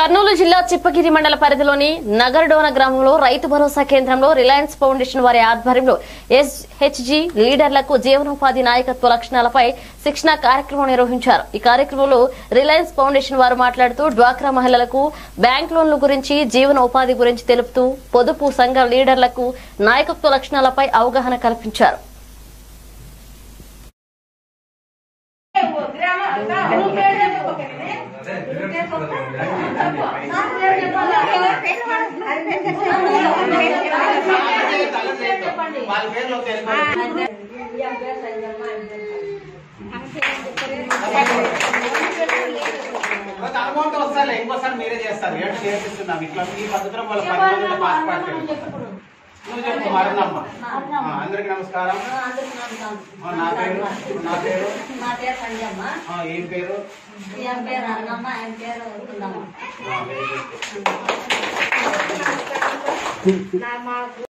కర్నూలు జిల్లా చిప్పగిరి మండల పరిధిలోని నగరడోన గ్రామంలో రైతు భరోసా కేంద్రంలో రిలయన్స్ ఫౌండేషన్ వారి ఆధ్వర్యంలో ఎస్హెచ్జి లీడర్లకు జీవనోపాధి నాయకత్వ లక్షణాలపై శిక్షణ కార్యక్రమం నిర్వహించారు ఈ కార్యక్రమంలో రిలయన్స్ ఫౌండేషన్ వారు మాట్లాడుతూ డ్వాక్రా మహిళలకు బ్యాంక్ లోన్ల గురించి జీవనోపాధి గురించి తెలుపుతూ పొదుపు సంఘ లీడర్లకు నాయకత్వ లక్షణాలపై అవగాహన కల్పించారు వాళ్ళ పేర్లు ఒక ఒక అనుభవంతో వస్తారు ఇంకోసారి మీరే చేస్తారు ఏంటో నేర్పిస్తున్నాం ఇట్లా ఈ పద్ధతిలో వాళ్ళ పది మందిలో పాస్ పాడతారు నువ్వు చెప్పు మరణమ్మ ఆ, అందరికి నమస్కారం ఆ, నా పేరు నా పేరు నా పేరు సంజమ్మ ఆ, ఏం పేరు ఈయన పేరు అన్నమ్మ ఆయన పేరు కుందమ్మ ఆ, very good.